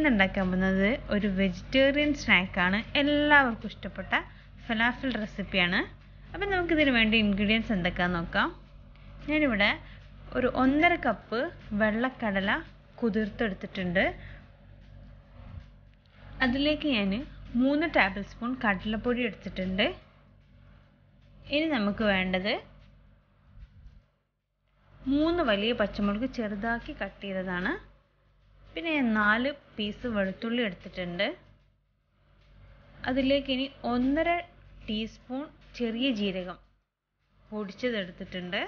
ഇന്ന് ഉണ്ടാക്കാൻ പോകുന്നത് ഒരു വെജിറ്റേറിയൻ സ്നാക്കാണ് എല്ലാവർക്കും ഇഷ്ടപ്പെട്ട ഫലാഫിൽ റെസിപ്പിയാണ് അപ്പം നമുക്കിതിന് വേണ്ടി ഇൻഗ്രീഡിയൻസ് എന്തൊക്കെയാണെന്ന് നോക്കാം ഞാനിവിടെ ഒരു ഒന്നര കപ്പ് വെള്ളക്കടല കുതിർത്തെടുത്തിട്ടുണ്ട് അതിലേക്ക് ഞാൻ മൂന്ന് ടേബിൾ സ്പൂൺ കടലപ്പൊടി എടുത്തിട്ടുണ്ട് ഇനി നമുക്ക് വേണ്ടത് മൂന്ന് വലിയ പച്ചമുളക് ചെറുതാക്കി കട്ട് ചെയ്തതാണ് പിന്നെ ഞാൻ നാല് പീസ് വെളുത്തുള്ളി എടുത്തിട്ടുണ്ട് അതിലേക്ക് ഇനി ഒന്നര ടീസ്പൂൺ ചെറിയ ജീരകം പൊടിച്ചത് എടുത്തിട്ടുണ്ട്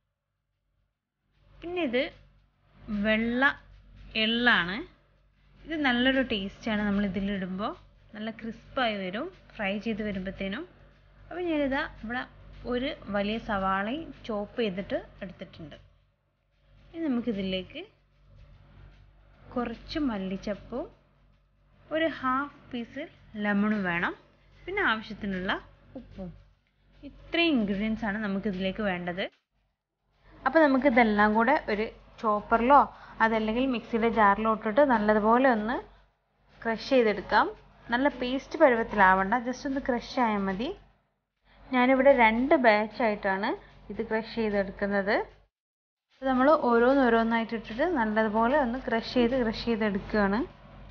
പിന്നെ ഇത് വെള്ള എള്ളാണ് ഇത് നല്ലൊരു ടേസ്റ്റാണ് നമ്മൾ ഇതിലിടുമ്പോൾ നല്ല ക്രിസ്പായി വരും ഫ്രൈ ചെയ്ത് വരുമ്പോഴത്തേനും അപ്പോൾ ഞാനിതാ ഇവിടെ ഒരു വലിയ സവാളയും ചോപ്പ് ചെയ്തിട്ട് എടുത്തിട്ടുണ്ട് ഇനി നമുക്കിതിലേക്ക് കുറച്ച് മല്ലിച്ചപ്പും ഒരു ഹാഫ് പീസ് ലെമണും വേണം പിന്നെ ആവശ്യത്തിനുള്ള ഉപ്പും ഇത്രയും ഇൻഗ്രീഡിയൻസ് ആണ് നമുക്കിതിലേക്ക് വേണ്ടത് അപ്പോൾ നമുക്കിതെല്ലാം കൂടെ ഒരു ചോപ്പറിലോ അതല്ലെങ്കിൽ മിക്സിയുടെ ജാറിലോ ഇട്ടിട്ട് നല്ലതുപോലെ ഒന്ന് ക്രഷ് ചെയ്തെടുക്കാം നല്ല പേസ്റ്റ് പരുവത്തിലാവണ്ട ജസ്റ്റ് ഒന്ന് ക്രഷ് ആയാൽ മതി ഞാനിവിടെ രണ്ട് ബാച്ചായിട്ടാണ് ഇത് ക്രഷ് ചെയ്തെടുക്കുന്നത് നമ്മൾ ഓരോന്നോരോന്നായിട്ട് ഇട്ടിട്ട് നല്ലതുപോലെ ഒന്ന് ക്രഷ് ചെയ്ത് ക്രഷ് ചെയ്തെടുക്കുകയാണ്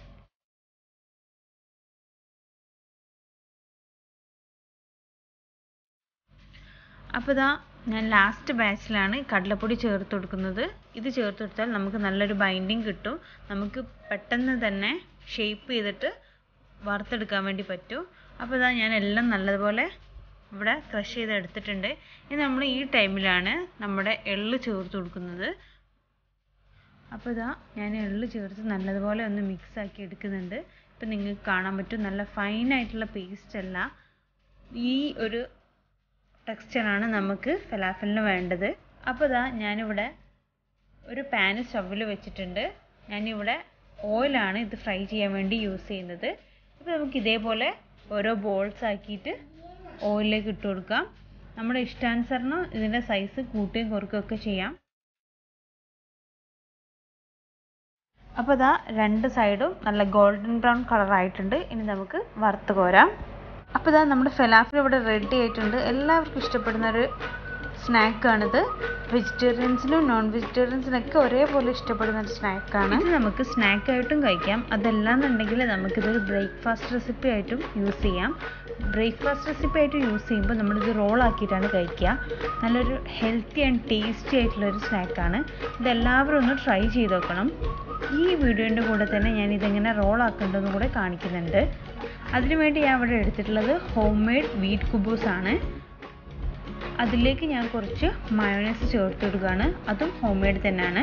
അപ്പോൾ ഇതാ ഞാൻ ലാസ്റ്റ് ബാച്ചിലാണ് കടലപ്പൊടി ചേർത്ത് കൊടുക്കുന്നത് ഇത് ചേർത്ത് കൊടുത്താൽ നമുക്ക് നല്ലൊരു ബൈൻഡിങ് കിട്ടും നമുക്ക് പെട്ടെന്ന് തന്നെ ഷേപ്പ് ചെയ്തിട്ട് വറുത്തെടുക്കാൻ വേണ്ടി പറ്റും അപ്പോൾ ഇതാ ഞാൻ എല്ലാം നല്ലതുപോലെ ഇവിടെ ക്രഷ് ചെയ്ത് എടുത്തിട്ടുണ്ട് ഇനി നമ്മൾ ഈ ടൈമിലാണ് നമ്മുടെ എള്ള് ചേർത്ത് കൊടുക്കുന്നത് അപ്പോൾ ഇതാ ഞാൻ എള്ള് ചേർത്ത് നല്ലതുപോലെ ഒന്ന് മിക്സ് ആക്കി എടുക്കുന്നുണ്ട് ഇപ്പം നിങ്ങൾക്ക് കാണാൻ പറ്റും നല്ല ഫൈൻ ആയിട്ടുള്ള പേസ്റ്റ് അല്ല ഈ ഒരു ടെക്സ്ചറാണ് നമുക്ക് ഫലാഫലിന് വേണ്ടത് അപ്പോൾ ഇതാ ഞാനിവിടെ ഒരു പാന് സ്റ്റൗവിൽ വെച്ചിട്ടുണ്ട് ഞാനിവിടെ ഓയിലാണ് ഇത് ഫ്രൈ ചെയ്യാൻ വേണ്ടി യൂസ് ചെയ്യുന്നത് അപ്പോൾ നമുക്ക് ഇതേപോലെ ഓരോ ബോൾസ് ആക്കിയിട്ട് ഓയിലിലേക്ക് ഇട്ട് കൊടുക്കാം നമ്മുടെ ഇഷ്ടാനുസരണം ഇതിൻ്റെ സൈസ് കൂട്ടുകയും കുറയ്ക്കുകയൊക്കെ ചെയ്യാം അപ്പോൾ ഇതാ രണ്ട് സൈഡും നല്ല ഗോൾഡൻ ബ്രൗൺ കളർ ആയിട്ടുണ്ട് ഇനി നമുക്ക് വറുത്ത് കോരാം അപ്പോൾ ഇതാ നമ്മുടെ ഫലാഫിൽ ഇവിടെ റെഡി ആയിട്ടുണ്ട് എല്ലാവർക്കും ഇഷ്ടപ്പെടുന്ന ഒരു സ്നാക്കാണിത് വെജിറ്റേറിയൻസിനും നോൺ വെജിറ്റേറിയൻസിനൊക്കെ ഒരേപോലെ ഇഷ്ടപ്പെടുന്ന ഒരു സ്നാക്കാണ് ഇത് നമുക്ക് സ്നാക്കായിട്ടും കഴിക്കാം അതല്ലാന്നുണ്ടെങ്കിൽ നമുക്കിതൊരു ബ്രേക്ക്ഫാസ്റ്റ് റെസിപ്പി ആയിട്ടും യൂസ് ചെയ്യാം ബ്രേക്ക്ഫാസ്റ്റ് റെസിപ്പി ആയിട്ട് യൂസ് ചെയ്യുമ്പോൾ നമ്മളിത് റോൾ ആക്കിയിട്ടാണ് കഴിക്കുക നല്ലൊരു ഹെൽത്തി ആൻഡ് ടേസ്റ്റി ആയിട്ടുള്ള ഒരു സ്നാക്കാണ് ഇതെല്ലാവരും ഒന്ന് ട്രൈ ചെയ്ത് നോക്കണം ഈ വീഡിയോൻ്റെ കൂടെ തന്നെ ഞാൻ ഇതെങ്ങനെ റോൾ ആക്കേണ്ടതെന്ന് കൂടെ കാണിക്കുന്നുണ്ട് അതിനുവേണ്ടി ഞാൻ ഇവിടെ എടുത്തിട്ടുള്ളത് ഹോം മെയ്ഡ് വീറ്റ് കുബൂസ് ആണ് അതിലേക്ക് ഞാൻ കുറച്ച് മയോണൈസ് ചേർത്ത് കൊടുക്കുകയാണ് അതും ഹോം മെയ്ഡ് തന്നെയാണ്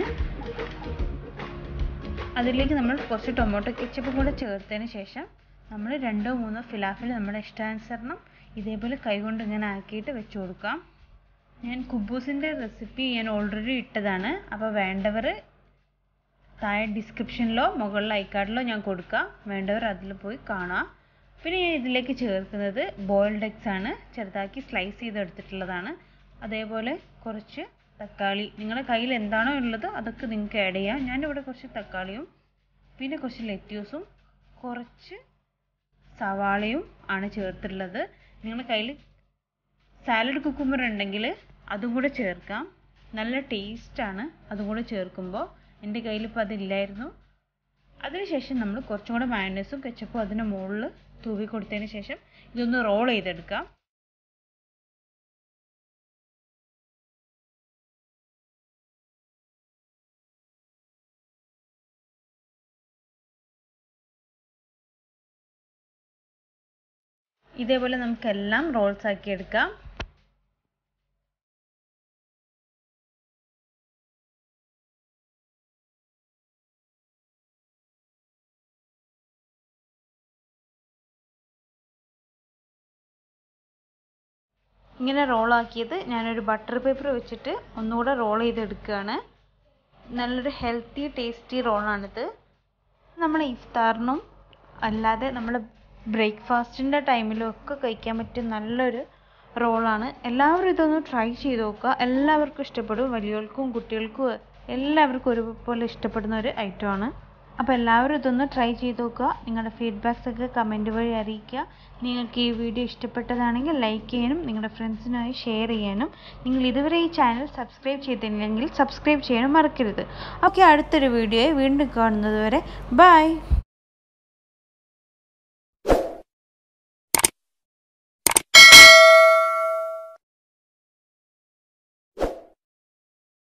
അതിലേക്ക് നമ്മൾ കുറച്ച് ടൊമാറ്റോ കെച്ചപ്പും കൂടെ ചേർത്തതിന് ശേഷം നമ്മൾ രണ്ടോ മൂന്നോ ഫിലാഫിൽ നമ്മുടെ ഇഷ്ടാനുസരണം ഇതേപോലെ കൈകൊണ്ട് ഇങ്ങനെ ആക്കിയിട്ട് വെച്ച് കൊടുക്കാം ഞാൻ കുബൂസിൻ്റെ റെസിപ്പി ഞാൻ ഓൾറെഡി ഇട്ടതാണ് അപ്പോൾ വേണ്ടവർ താഴെ ഡിസ്ക്രിപ്ഷനിലോ മുകളിൽ ഐക്കാർഡിലോ ഞാൻ കൊടുക്കാം വേണ്ടവർ അതിൽ പോയി കാണാം പിന്നെ ഞാൻ ഇതിലേക്ക് ചേർക്കുന്നത് ബോയിൽഡ് എഗ്സ് ആണ് ചെറുതാക്കി സ്ലൈസ് ചെയ്തെടുത്തിട്ടുള്ളതാണ് അതേപോലെ കുറച്ച് തക്കാളി നിങ്ങളുടെ കയ്യിൽ എന്താണോ ഉള്ളത് അതൊക്കെ നിങ്ങൾക്ക് ആഡ് ചെയ്യാം ഞാനിവിടെ കുറച്ച് തക്കാളിയും പിന്നെ കുറച്ച് ലെറ്റ്യൂസും കുറച്ച് സവാളയും ആണ് ചേർത്തിട്ടുള്ളത് നിങ്ങളുടെ കയ്യിൽ സാലഡ് കുക്കുമ്പർ ഉണ്ടെങ്കിൽ അതും കൂടെ ചേർക്കാം നല്ല ടേസ്റ്റാണ് അതും കൂടെ ചേർക്കുമ്പോൾ എൻ്റെ കയ്യിൽ ഇപ്പോൾ അതില്ലായിരുന്നു അതിനുശേഷം നമ്മൾ കുറച്ചും കൂടെ മയണൈസും കെച്ചപ്പും അതിന് മുകളിൽ തൂവി കൊടുത്തതിന് ശേഷം ഇതൊന്ന് റോൾ ചെയ്തെടുക്കാം ഇതേപോലെ നമുക്കെല്ലാം റോൾസ് ആക്കി എടുക്കാം ഇങ്ങനെ റോളാക്കിയത് ഞാനൊരു ബട്ടർ പേപ്പർ വെച്ചിട്ട് ഒന്നുകൂടെ റോൾ ചെയ്തെടുക്കുകയാണ് നല്ലൊരു ഹെൽത്തി ടേസ്റ്റി റോളാണിത് നമ്മൾ ഇഫ്താറിനും അല്ലാതെ നമ്മൾ ബ്രേക്ക്ഫാസ്റ്റിൻ്റെ ടൈമിലും ഒക്കെ കഴിക്കാൻ പറ്റിയ നല്ലൊരു റോളാണ് എല്ലാവരും ഇതൊന്ന് ട്രൈ ചെയ്ത് നോക്കുക എല്ലാവർക്കും ഇഷ്ടപ്പെടും വലിയവർക്കും കുട്ടികൾക്കും എല്ലാവർക്കും ഒരുപോലെ ഇഷ്ടപ്പെടുന്ന ഒരു ഐറ്റമാണ് അപ്പോൾ എല്ലാവരും ഇതൊന്ന് ട്രൈ ചെയ്ത് നോക്കുക നിങ്ങളുടെ ഫീഡ്ബാക്സ് ഒക്കെ കമൻറ്റ് വഴി അറിയിക്കുക നിങ്ങൾക്ക് ഈ വീഡിയോ ഇഷ്ടപ്പെട്ടതാണെങ്കിൽ ലൈക്ക് ചെയ്യാനും നിങ്ങളുടെ ഫ്രണ്ട്സിനായി ഷെയർ ചെയ്യാനും നിങ്ങൾ ഇതുവരെ ഈ ചാനൽ സബ്സ്ക്രൈബ് ചെയ്തില്ലെങ്കിൽ സബ്സ്ക്രൈബ് ചെയ്യാനും മറക്കരുത് ഓക്കെ അടുത്തൊരു വീഡിയോയെ വീണ്ടും കാണുന്നത് വരെ ബൈ